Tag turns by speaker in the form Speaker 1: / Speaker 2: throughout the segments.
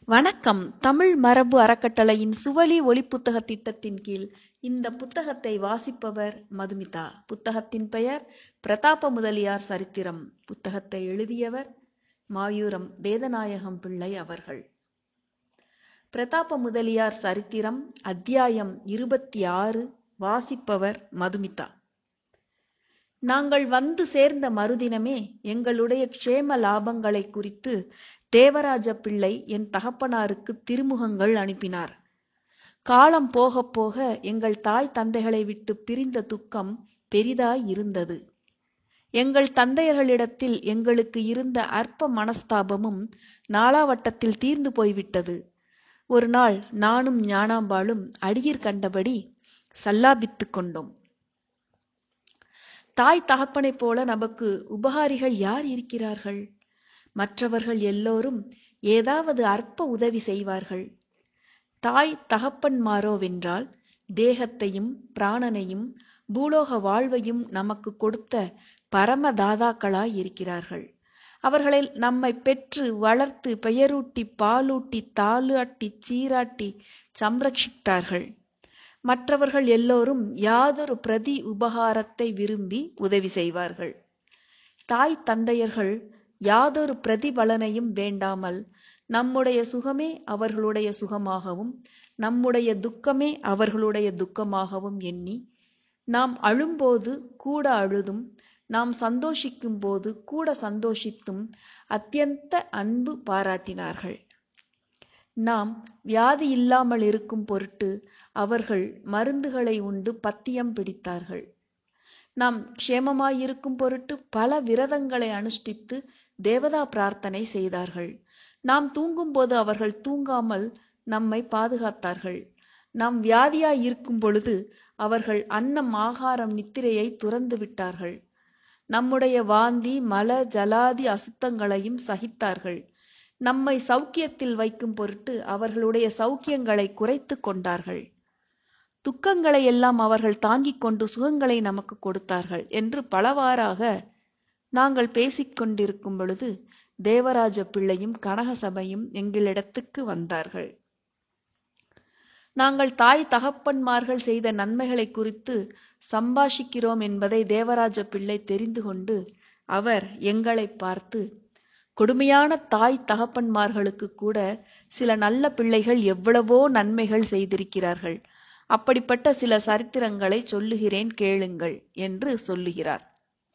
Speaker 1: வணக்கம் தமிழ் மரபு அறக்கட்டளையின் சுவழி ஒலிப்புத்தக திட்டத்தின் கீழ் இந்த புத்தகத்தை வாசிப்பவர் மதுமிதா புத்தகத்தின் பெயர் பிரதாப முதலியார் சரித்திரம் புத்தகத்தை எழுதியவர் மாயூரம் வேதநாயகம் பிள்ளை அவர்கள் பிரதாப முதலியார் சரித்திரம் அத்தியாயம் இருபத்தி ஆறு வாசிப்பவர் மதுமிதா நாங்கள் வந்து சேர்ந்த மறுதினமே எங்களுடைய க்ஷேம லாபங்களை குறித்து தேவராஜ பிள்ளை என் தகப்பனாருக்கு திருமுகங்கள் அனுப்பினார் காலம் போக போக எங்கள் தாய் தந்தைகளை விட்டு பிரிந்த துக்கம் பெரிதாய் இருந்தது எங்கள் தந்தையர்களிடத்தில் எங்களுக்கு இருந்த அற்ப மனஸ்தாபமும் நாளாவட்டத்தில் தீர்ந்து போய்விட்டது ஒரு நாள் நானும் ஞானாம்பாளும் அடியிற் கண்டபடி சல்லாபித்துக் கொண்டோம் தாய் தகப்பனைப் போல நமக்கு உபகாரிகள் யார் இருக்கிறார்கள் மற்றவர்கள் எல்லோரும் ஏதாவது அற்ப உதவி செய்வார்கள் தாய் தகப்பன்மாரோவென்றால் தேகத்தையும் பிராணனையும் பூலோக வாழ்வையும் நமக்கு கொடுத்த பரம தாதாக்களாய் இருக்கிறார்கள் அவர்களை நம்மை பெற்று வளர்த்து பெயரூட்டி பாலூட்டி தாளாட்டி சீராட்டி சம்ரட்சித்தார்கள் மற்றவர்கள் எல்லோரும் யாதொரு பிரதி உபகாரத்தை விரும்பி உதவி செய்வார்கள் தாய் தந்தையர்கள் யாதொரு பிரதிபலனையும் வேண்டாமல் நம்முடைய சுகமே அவர்களுடைய சுகமாகவும் நம்முடைய துக்கமே அவர்களுடைய துக்கமாகவும் எண்ணி நாம் அழும்போது கூட அழுதும் நாம் சந்தோஷிக்கும் போது கூட சந்தோஷித்தும் அத்தியந்த அன்பு பாராட்டினார்கள் நாம் வியாதி இல்லாமல் இருக்கும் பொருட்டு அவர்கள் மருந்துகளை உண்டு பத்தியம் பிடித்தார்கள் நாம் க்ஷேமமாயிருக்கும் பொருட்டு பல விரதங்களை அனுஷ்டித்து தேவதா பிரார்த்தனை செய்தார்கள் நாம் தூங்கும்போது அவர்கள் தூங்காமல் நம்மை பாதுகாத்தார்கள் நாம் வியாதியாய் இருக்கும் பொழுது அவர்கள் அன்னம் ஆகாரம் நித்திரையை துறந்து விட்டார்கள் நம்முடைய வாந்தி மல ஜலாதி அசுத்தங்களையும் சகித்தார்கள் நம்மை சௌக்கியத்தில் வைக்கும் பொருட்டு அவர்களுடைய சௌக்கியங்களை குறைத்து கொண்டார்கள் துக்கங்களை எல்லாம் அவர்கள் தாங்கிக் கொண்டு சுகங்களை நமக்கு கொடுத்தார்கள் என்று பலவாறாக நாங்கள் பேசிக்கொண்டிருக்கும் பொழுது தேவராஜ பிள்ளையும் கனகசபையும் எங்களிடத்துக்கு வந்தார்கள் நாங்கள் தாய் தகப்பன்மார்கள் செய்த நன்மைகளை குறித்து சம்பாஷிக்கிறோம் என்பதை தேவராஜ பிள்ளை தெரிந்து கொண்டு அவர் எங்களை பார்த்து கொடுமையான தாய் தகப்பன்மார்களுக்கு கூட சில நல்ல பிள்ளைகள் எவ்வளவோ நன்மைகள் செய்திருக்கிறார்கள் அப்படிப்பட்ட சில சரித்திரங்களை சொல்லுகிறேன் கேளுங்கள் என்று சொல்லுகிறார்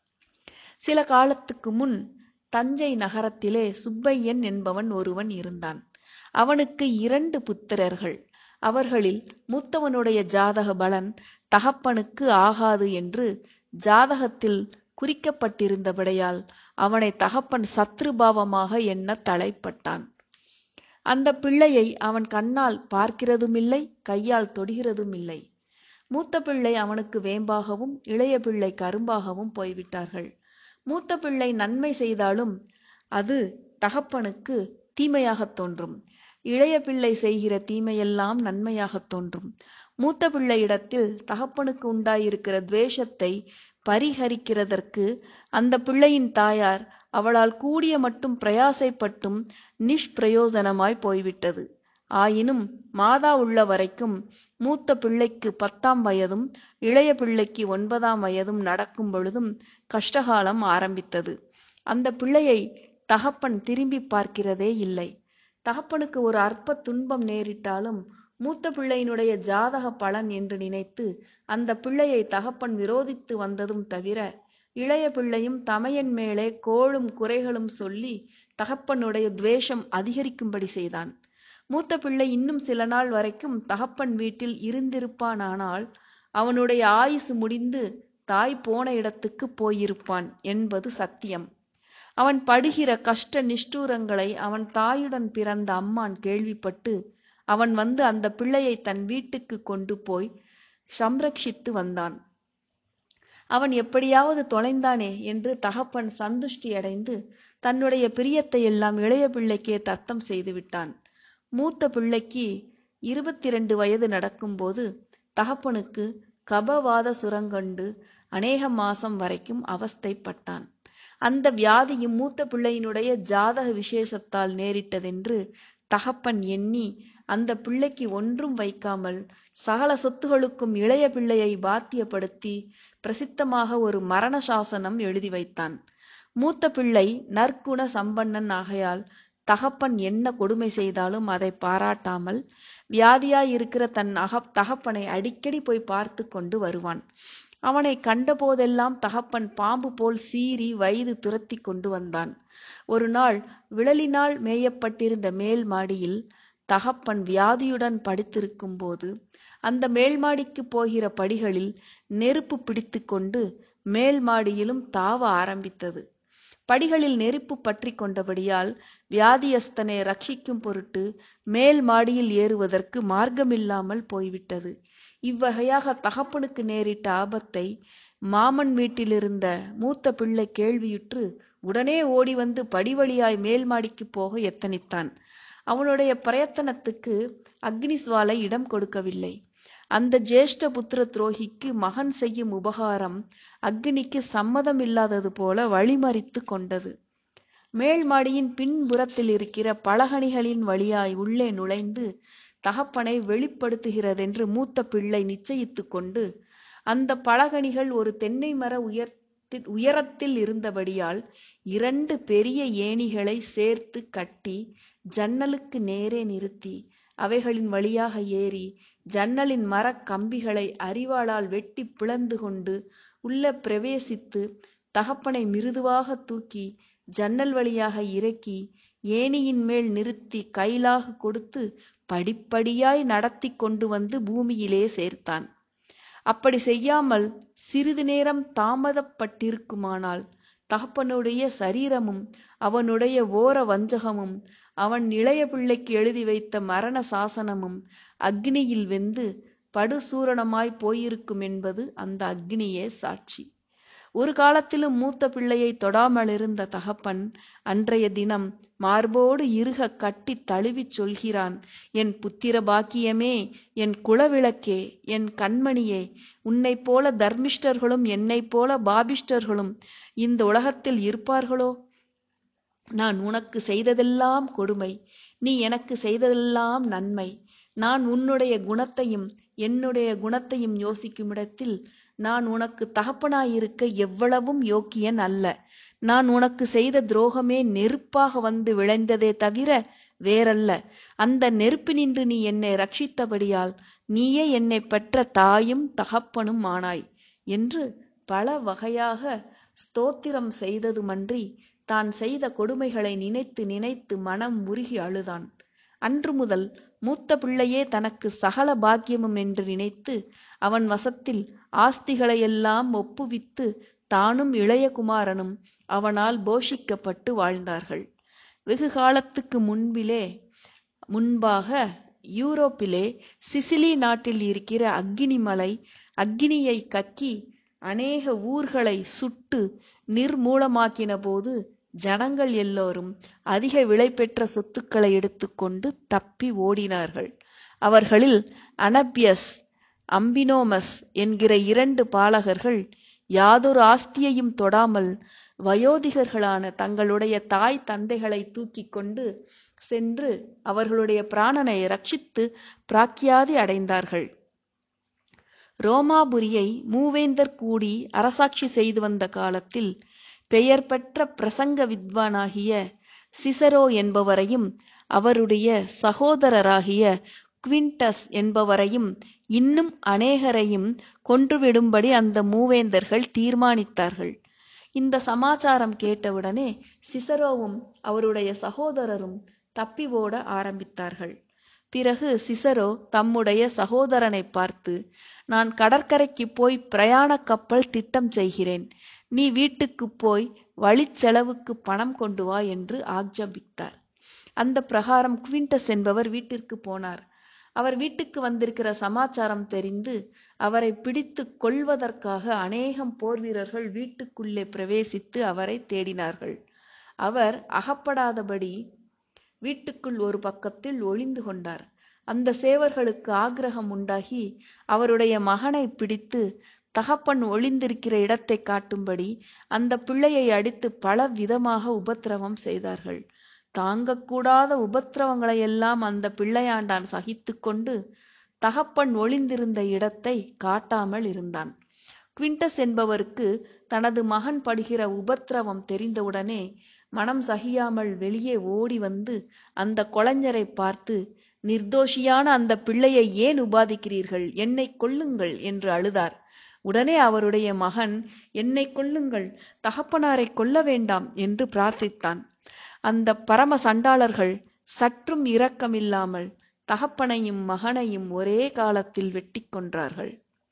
Speaker 1: சில காலத்துக்கு முன் தஞ்சை நகரத்திலே சுப்பையன் என்பவன் ஒருவன் இருந்தான் அவனுக்கு இரண்டு புத்திரர்கள் அவர்களில் மூத்தவனுடைய ஜாதக பலன் தகப்பனுக்கு ஆகாது என்று ஜாதகத்தில் குறிக்கப்பட்டிருந்தபடியால் அவனை தகப்பன் சத்ருபாவமாக எண்ண தலைப்பட்டான் அந்த பிள்ளையை அவன் கண்ணால் பார்க்கிறதுமில்லை கையால் தொடுகிறதும் இல்லை மூத்த பிள்ளை அவனுக்கு வேம்பாகவும் இளைய பிள்ளை கரும்பாகவும் போய்விட்டார்கள் மூத்த பிள்ளை நன்மை செய்தாலும் அது தகப்பனுக்கு தீமையாகத் தோன்றும் இளைய பிள்ளை செய்கிற தீமையெல்லாம் நன்மையாகத் தோன்றும் மூத்த பிள்ளையிடத்தில் தகப்பனுக்கு உண்டாயிருக்கிற துவேஷத்தை பரிகரிக்கிறதற்கு அந்த பிள்ளையின் தாயார் அவளால் கூடிய மட்டும் பிரயாசைப்பட்டும் நிஷ்பிரயோஜனமாய் போய்விட்டது ஆயினும் மாதா உள்ள வரைக்கும் மூத்த பிள்ளைக்கு பத்தாம் வயதும் இளைய பிள்ளைக்கு ஒன்பதாம் வயதும் நடக்கும் பொழுதும் கஷ்டகாலம் ஆரம்பித்தது அந்த பிள்ளையை தகப்பன் திரும்பி பார்க்கிறதே இல்லை தகப்பனுக்கு ஒரு அற்ப துன்பம் நேரிட்டாலும் மூத்த பிள்ளையினுடைய ஜாதக பலன் என்று நினைத்து அந்த பிள்ளையை தகப்பன் விரோதித்து வந்ததும் தவிர இளைய பிள்ளையும் தமையன் மேலே கோளும் குறைகளும் சொல்லி தகப்பனுடைய துவேஷம் அதிகரிக்கும்படி செய்தான் மூத்த பிள்ளை இன்னும் சில நாள் வரைக்கும் தகப்பன் வீட்டில் இருந்திருப்பானானால் அவனுடைய ஆயுசு முடிந்து தாய் போன இடத்துக்கு போயிருப்பான் என்பது சத்தியம் அவன் படுகிற கஷ்ட நிஷ்டூரங்களை அவன் தாயுடன் பிறந்த அம்மான் கேள்விப்பட்டு அவன் வந்து அந்த பிள்ளையை தன் வீட்டுக்கு கொண்டு போய் சம்ரட்சித்து வந்தான் அவன் எப்படியாவது தொலைந்தானே என்று தகப்பன் சந்துஷ்டியடைந்து தன்னுடைய பிரியத்தை எல்லாம் இளைய பிள்ளைக்கே தத்தம் செய்து விட்டான் மூத்த பிள்ளைக்கு இருபத்தி ரெண்டு வயது நடக்கும்போது தகப்பனுக்கு கபவாத சுரங்கண்டு அநேக மாசம் வரைக்கும் அவஸ்தைப்பட்டான் அந்த வியாதியும் மூத்த பிள்ளையினுடைய ஜாதக விசேஷத்தால் நேரிட்டதென்று தகப்பன் எண்ணி அந்த பிள்ளைக்கு ஒன்றும் வைக்காமல் சகல சொத்துகளுக்கும் இளைய பிள்ளையை பாத்தியப்படுத்தி பிரசித்தமாக ஒரு மரண சாசனம் எழுதி வைத்தான் மூத்த பிள்ளை நற்குண சம்பன்னன் ஆகையால் தகப்பன் என்ன கொடுமை செய்தாலும் அதை பாராட்டாமல் வியாதியாயிருக்கிற தன் அக தகப்பனை அடிக்கடி போய் பார்த்து கொண்டு வருவான் அவனை கண்டபோதெல்லாம் தகப்பன் பாம்பு போல் சீறி வயது துரத்தி கொண்டு வந்தான் ஒரு நாள் விழலினால் மேயப்பட்டிருந்த மேல் மாடியில் தகப்பன் வியாதியுடன் படுத்திருக்கும் போது அந்த மேல் மாடிக்கு போகிற படிகளில் நெருப்பு பிடித்து கொண்டு மேல் மாடியிலும் தாவ ஆரம்பித்தது படிகளில் நெருப்பு பற்றி கொண்டபடியால் வியாதியஸ்தனை ரட்சிக்கும் பொருட்டு மேல் மாடியில் ஏறுவதற்கு மார்க்கமில்லாமல் போய்விட்டது இவ்வகையாக தகப்பனுக்கு நேரிட்ட ஆபத்தை மாமன் வீட்டிலிருந்த மூத்த பிள்ளை கேள்வியுற்று உடனே ஓடி வந்து படிவழியாய் மேல் மாடிக்கு போக எத்தனித்தான் அவனுடைய பிரயத்தனத்துக்கு அக்னிஸ்வாலை இடம் கொடுக்கவில்லை அந்த ஜேஷ்ட புத்திர துரோகிக்கு மகன் செய்யும் உபகாரம் அக்னிக்கு சம்மதம் இல்லாதது போல வழிமறித்து கொண்டது மேல் மாடியின் பின்புறத்தில் இருக்கிற பலகணிகளின் வழியாய் உள்ளே நுழைந்து தகப்பனை வெளிப்படுத்துகிறதென்று மூத்த பிள்ளை நிச்சயித்து கொண்டு அந்த பலகணிகள் ஒரு தென்னை மர உயர்த்தி உயரத்தில் இருந்தபடியால் இரண்டு பெரிய ஏணிகளை சேர்த்து கட்டி ஜன்னலுக்கு நேரே நிறுத்தி அவைகளின் வழியாக ஏறி ஜன்னலின் மரக் கம்பிகளை அரிவாளால் வெட்டி பிளந்து கொண்டு உள்ள பிரவேசித்து தகப்பனை மிருதுவாக தூக்கி ஜன்னல் வழியாக இறக்கி ஏணியின் மேல் நிறுத்தி கைலாகு கொடுத்து படிப்படியாய் நடத்தி கொண்டு வந்து பூமியிலே சேர்த்தான் அப்படி செய்யாமல் சிறிது நேரம் தாமதப்பட்டிருக்குமானால் தகப்பனுடைய சரீரமும் அவனுடைய ஓர வஞ்சகமும் அவன் இளைய பிள்ளைக்கு எழுதி வைத்த மரண சாசனமும் அக்னியில் வெந்து படுசூரணமாய் போயிருக்கும் என்பது அந்த அக்னியே சாட்சி ஒரு காலத்திலும் மூத்த பிள்ளையை தொடாமலிருந்த தகப்பன் அன்றைய தினம் மார்போடு இறுக கட்டி தழுவிச் சொல்கிறான் என் புத்திர பாக்கியமே என் குலவிளக்கே என் கண்மணியே உன்னைப் போல தர்மிஷ்டர்களும் என்னைப் போல பாபிஷ்டர்களும் இந்த உலகத்தில் இருப்பார்களோ நான் உனக்கு செய்ததெல்லாம் கொடுமை நீ எனக்கு செய்ததெல்லாம் நன்மை நான் உன்னுடைய குணத்தையும் என்னுடைய குணத்தையும் யோசிக்கும் இடத்தில் நான் உனக்கு தகப்பனாயிருக்க எவ்வளவும் யோக்கியன் அல்ல நான் உனக்கு செய்த துரோகமே நெருப்பாக வந்து விளைந்ததே தவிர வேறல்ல அந்த நெருப்பினின்று நீ என்னை ரட்சித்தபடியால் நீயே என்னை பெற்ற தாயும் தகப்பனும் ஆனாய் என்று பல வகையாக ஸ்தோத்திரம் செய்ததுமன்றி தான் செய்த கொடுமைகளை நினைத்து நினைத்து மனம் உருகி அழுதான் அன்று முதல் மூத்த பிள்ளையே தனக்கு சகல பாக்கியமும் என்று நினைத்து அவன் வசத்தில் ஆஸ்திகளையெல்லாம் ஒப்புவித்து தானும் இளைய குமாரனும் அவனால் போஷிக்கப்பட்டு வாழ்ந்தார்கள் வெகு காலத்துக்கு முன்பிலே முன்பாக யூரோப்பிலே சிசிலி நாட்டில் இருக்கிற அக்கினி மலை அக்கினியை கக்கி அநேக ஊர்களை சுட்டு நிர்மூலமாக்கின போது ஜனங்கள் எல்லோரும் அதிக விலை பெற்ற சொத்துக்களை எடுத்துக்கொண்டு தப்பி ஓடினார்கள் அவர்களில் அனபியஸ் அம்பினோமஸ் என்கிற இரண்டு பாலகர்கள் யாதொரு ஆஸ்தியையும் தொடாமல் வயோதிகர்களான தங்களுடைய தாய் தந்தைகளை தூக்கி கொண்டு சென்று அவர்களுடைய பிராணனை ரட்சித்து பிராக்கியாதி அடைந்தார்கள் ரோமாபுரியை மூவேந்தர் கூடி அரசாட்சி செய்து வந்த காலத்தில் பெயர் பெற்ற பிரசங்க வித்வானாகிய சிசரோ என்பவரையும் அவருடைய சகோதரராகிய குவிண்டஸ் என்பவரையும் இன்னும் அநேகரையும் கொன்றுவிடும்படி அந்த மூவேந்தர்கள் தீர்மானித்தார்கள் இந்த சமாச்சாரம் கேட்டவுடனே சிசரோவும் அவருடைய சகோதரரும் தப்பி ஓட ஆரம்பித்தார்கள் பிறகு சிசரோ தம்முடைய சகோதரனை பார்த்து நான் கடற்கரைக்கு போய் பிரயாண கப்பல் திட்டம் செய்கிறேன் நீ வீட்டுக்கு போய் வழிச்செலவுக்கு பணம் கொண்டு வா என்று ஆக்ஜபித்தார் அந்த பிரகாரம் குவிண்டஸ் என்பவர் வீட்டிற்கு போனார் அவர் வீட்டுக்கு வந்திருக்கிற சமாச்சாரம் தெரிந்து அவரை பிடித்து கொள்வதற்காக அநேகம் போர் வீரர்கள் வீட்டுக்குள்ளே பிரவேசித்து அவரை தேடினார்கள் அவர் அகப்படாதபடி வீட்டுக்குள் ஒரு பக்கத்தில் ஒளிந்து கொண்டார் அந்த சேவர்களுக்கு ஆக்கிரகம் உண்டாகி அவருடைய மகனை பிடித்து தகப்பன் ஒளிந்திருக்கிற இடத்தை காட்டும்படி அந்த பிள்ளையை அடித்து பல விதமாக உபத்திரவம் செய்தார்கள் தாங்கக்கூடாத உபத்திரவங்களையெல்லாம் அந்த பிள்ளையாண்டான் சகித்து கொண்டு தகப்பன் ஒளிந்திருந்த இடத்தை காட்டாமல் இருந்தான் குவிண்டஸ் என்பவருக்கு தனது மகன் படுகிற உபத்திரவம் தெரிந்தவுடனே மனம் சகியாமல் வெளியே ஓடி வந்து அந்த கொலைஞரை பார்த்து நிர்தோஷியான அந்த பிள்ளையை ஏன் உபாதிக்கிறீர்கள் என்னை கொல்லுங்கள் என்று அழுதார் உடனே அவருடைய மகன் என்னை கொல்லுங்கள் தகப்பனாரை கொல்ல வேண்டாம் என்று பிரார்த்தித்தான் அந்த பரம சண்டாளர்கள் சற்றும் இரக்கமில்லாமல் தகப்பனையும் மகனையும் ஒரே காலத்தில் வெட்டி கொன்றார்கள்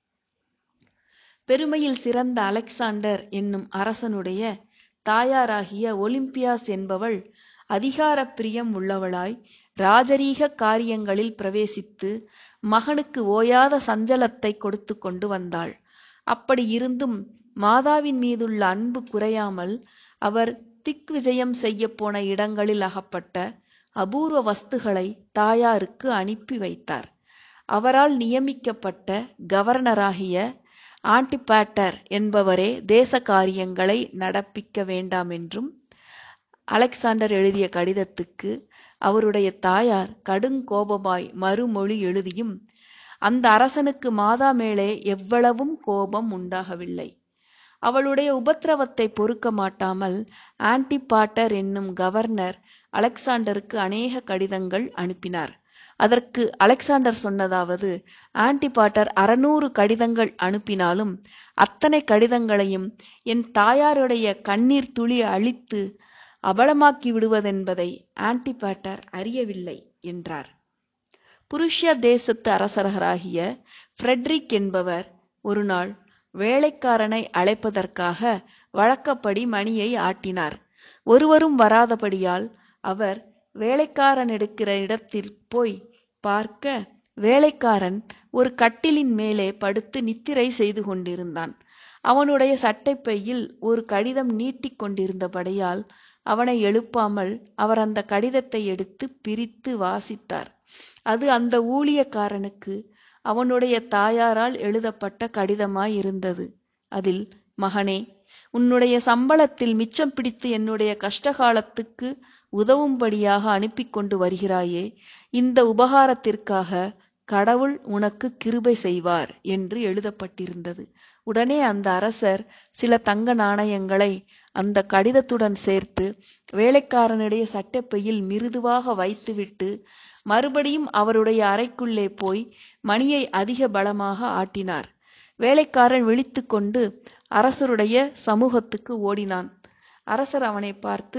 Speaker 1: பெருமையில் சிறந்த அலெக்சாண்டர் என்னும் அரசனுடைய தாயாராகிய ஒலிம்பியாஸ் என்பவள் அதிகார பிரியம் உள்ளவளாய் ராஜரீக காரியங்களில் பிரவேசித்து மகனுக்கு ஓயாத சஞ்சலத்தை கொடுத்து கொண்டு வந்தாள் அப்படி இருந்தும் மாதாவின் மீதுள்ள அன்பு குறையாமல் அவர் திக் விஜயம் செய்ய போன இடங்களில் அகப்பட்ட அபூர்வ வஸ்துகளை தாயாருக்கு அனுப்பி வைத்தார் அவரால் நியமிக்கப்பட்ட கவர்னராகிய ஆன்டிபேட்டர் என்பவரே தேச காரியங்களை நடப்பிக்க வேண்டாம் என்றும் அலெக்சாண்டர் எழுதிய கடிதத்துக்கு அவருடைய தாயார் கடுங்கோபமாய் மறுமொழி எழுதியும் அந்த அரசனுக்கு மாதா மேலே எவ்வளவும் கோபம் உண்டாகவில்லை அவளுடைய உபத்திரவத்தை பொறுக்க மாட்டாமல் ஆன்டிபாட்டர் என்னும் கவர்னர் அலெக்சாண்டருக்கு அநேக கடிதங்கள் அனுப்பினார் அதற்கு அலெக்சாண்டர் சொன்னதாவது ஆன்டிபாட்டர் அறநூறு கடிதங்கள் அனுப்பினாலும் அத்தனை கடிதங்களையும் என் தாயாருடைய கண்ணீர் துளி அழித்து அபலமாக்கி விடுவதென்பதை ஆன்டிபாட்டர் அறியவில்லை என்றார் புருஷியா தேசத்து அரசராகிய ஃப்ரெட்ரிக் என்பவர் ஒரு நாள் வேலைக்காரனை அழைப்பதற்காக வழக்கப்படி மணியை ஆட்டினார் ஒருவரும் வராதபடியால் அவர் வேலைக்காரன் எடுக்கிற இடத்தில் போய் பார்க்க வேலைக்காரன் ஒரு கட்டிலின் மேலே படுத்து நித்திரை செய்து கொண்டிருந்தான் அவனுடைய சட்டைப்பையில் ஒரு கடிதம் நீட்டிக் கொண்டிருந்தபடியால் அவனை எழுப்பாமல் அவர் அந்த கடிதத்தை எடுத்து பிரித்து வாசித்தார் அது அந்த ஊழியக்காரனுக்கு அவனுடைய தாயாரால் எழுதப்பட்ட கடிதமாயிருந்தது அதில் மகனே உன்னுடைய சம்பளத்தில் மிச்சம் பிடித்து என்னுடைய கஷ்டகாலத்துக்கு உதவும்படியாக அனுப்பி கொண்டு வருகிறாயே இந்த உபகாரத்திற்காக கடவுள் உனக்கு கிருபை செய்வார் என்று எழுதப்பட்டிருந்தது உடனே அந்த அரசர் சில தங்க நாணயங்களை அந்த கடிதத்துடன் சேர்த்து வேலைக்காரனுடைய சட்டைப்பையில் மிருதுவாக வைத்துவிட்டு மறுபடியும் அவருடைய அறைக்குள்ளே போய் மணியை அதிக பலமாக ஆட்டினார் வேலைக்காரன் விழித்து கொண்டு அரசருடைய சமூகத்துக்கு ஓடினான் அரசர் அவனை பார்த்து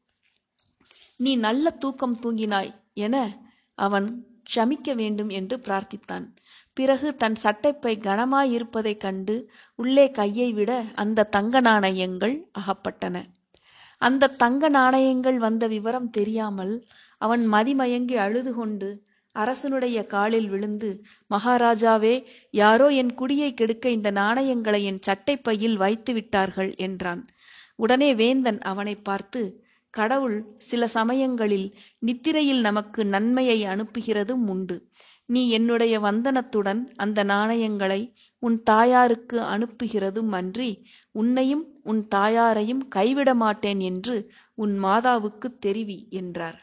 Speaker 1: நீ நல்ல தூக்கம் தூங்கினாய் என அவன் க்ஷமிக்க வேண்டும் என்று பிரார்த்தித்தான் பிறகு தன் சட்டைப்பை கனமாயிருப்பதைக் கண்டு உள்ளே கையை விட அந்த தங்க நாணயங்கள் அகப்பட்டன அந்த தங்க நாணயங்கள் வந்த விவரம் தெரியாமல் அவன் மதிமயங்கி அழுது கொண்டு அரசனுடைய காலில் விழுந்து மகாராஜாவே யாரோ என் குடியை கெடுக்க இந்த நாணயங்களை என் சட்டைப்பையில் வைத்து விட்டார்கள் என்றான் உடனே வேந்தன் அவனை பார்த்து கடவுள் சில சமயங்களில் நித்திரையில் நமக்கு நன்மையை அனுப்புகிறதும் உண்டு நீ என்னுடைய வந்தனத்துடன் அந்த நாணயங்களை உன் தாயாருக்கு அனுப்புகிறதும் அன்றி உன்னையும் உன் தாயாரையும் கைவிட மாட்டேன் என்று உன் மாதாவுக்கு தெரிவி என்றார்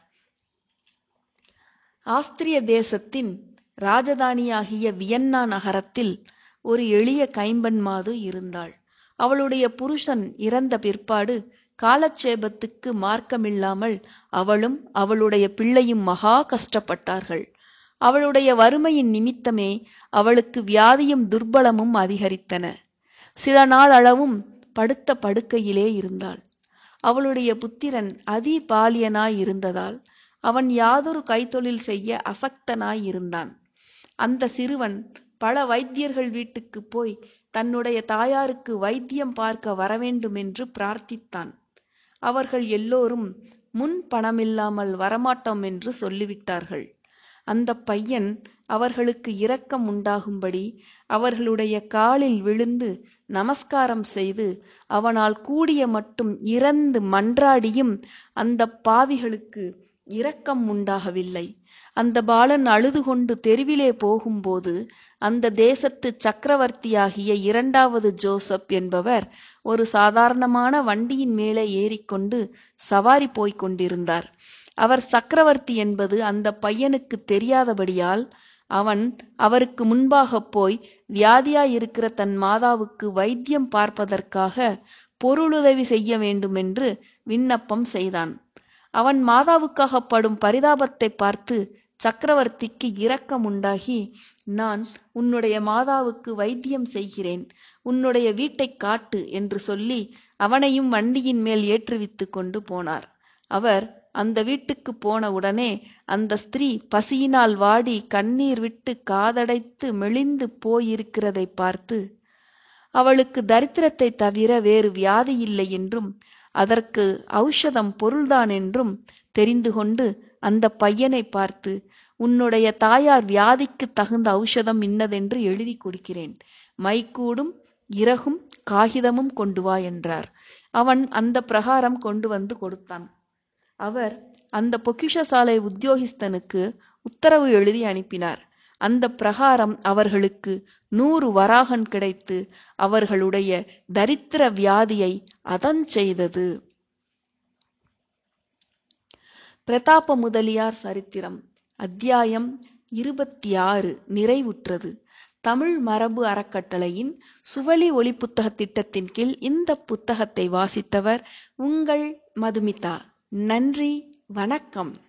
Speaker 1: ஆஸ்திரிய தேசத்தின் ராஜதானியாகிய வியன்னா நகரத்தில் ஒரு எளிய கைம்பன் மாது இருந்தாள் அவளுடைய புருஷன் இறந்த பிற்பாடு காலட்சேபத்துக்கு மார்க்கமில்லாமல் அவளும் அவளுடைய பிள்ளையும் மகா கஷ்டப்பட்டார்கள் அவளுடைய வறுமையின் நிமித்தமே அவளுக்கு வியாதியும் துர்பலமும் அதிகரித்தன சில நாள் அளவும் படுத்த படுக்கையிலே இருந்தாள் அவளுடைய புத்திரன் அதி பாலியனாய் இருந்ததால் அவன் யாதொரு கைத்தொழில் செய்ய அசக்தனாய் இருந்தான் அந்த சிறுவன் பல வைத்தியர்கள் வீட்டுக்கு போய் தன்னுடைய தாயாருக்கு வைத்தியம் பார்க்க வரவேண்டும் என்று பிரார்த்தித்தான் அவர்கள் எல்லோரும் முன் பணமில்லாமல் வரமாட்டோம் என்று சொல்லிவிட்டார்கள் அந்த பையன் அவர்களுக்கு இரக்கம் உண்டாகும்படி அவர்களுடைய காலில் விழுந்து நமஸ்காரம் செய்து அவனால் கூடிய மட்டும் இறந்து மன்றாடியும் அந்த பாவிகளுக்கு இரக்கம் உண்டாகவில்லை அந்த பாலன் அழுது கொண்டு தெருவிலே போகும்போது அந்த தேசத்து சக்கரவர்த்தியாகிய இரண்டாவது ஜோசப் என்பவர் ஒரு சாதாரணமான வண்டியின் மேலே ஏறிக்கொண்டு சவாரி போய்க் கொண்டிருந்தார் அவர் சக்கரவர்த்தி என்பது அந்த பையனுக்கு தெரியாதபடியால் அவன் அவருக்கு முன்பாகப் போய் வியாதியாயிருக்கிற தன் மாதாவுக்கு வைத்தியம் பார்ப்பதற்காக பொருளுதவி செய்ய வேண்டுமென்று விண்ணப்பம் செய்தான் அவன் மாதாவுக்காக படும் பரிதாபத்தை பார்த்து சக்கரவர்த்திக்கு இரக்கம் உண்டாகி நான் உன்னுடைய மாதாவுக்கு வைத்தியம் செய்கிறேன் உன்னுடைய வீட்டைக் காட்டு என்று சொல்லி அவனையும் வண்டியின் மேல் ஏற்றுவித்து கொண்டு போனார் அவர் அந்த வீட்டுக்கு போன உடனே அந்த ஸ்திரீ பசியினால் வாடி கண்ணீர் விட்டு காதடைத்து மெலிந்து போயிருக்கிறதை பார்த்து அவளுக்கு தரித்திரத்தை தவிர வேறு வியாதி இல்லை என்றும் அதற்கு ஔஷதம் பொருள்தான் என்றும் தெரிந்து கொண்டு அந்த பையனை பார்த்து உன்னுடைய தாயார் வியாதிக்கு தகுந்த ஔஷதம் இன்னதென்று எழுதி கொடுக்கிறேன் மைக்கூடும் இறகும் காகிதமும் கொண்டு வா என்றார் அவன் அந்த பிரகாரம் கொண்டு வந்து கொடுத்தான் அவர் அந்த பொக்கிஷசாலை உத்தியோகஸ்தனுக்கு உத்தரவு எழுதி அனுப்பினார் அந்த பிரகாரம் அவர்களுக்கு நூறு வராகன் கிடைத்து அவர்களுடைய தரித்திர வியாதியை அதன் செய்தது பிரதாப முதலியார் சரித்திரம் அத்தியாயம் இருபத்தி ஆறு நிறைவுற்றது தமிழ் மரபு அறக்கட்டளையின் சுவழி ஒளி புத்தக திட்டத்தின் கீழ் இந்த புத்தகத்தை வாசித்தவர் உங்கள் மதுமிதா நன்றி வணக்கம்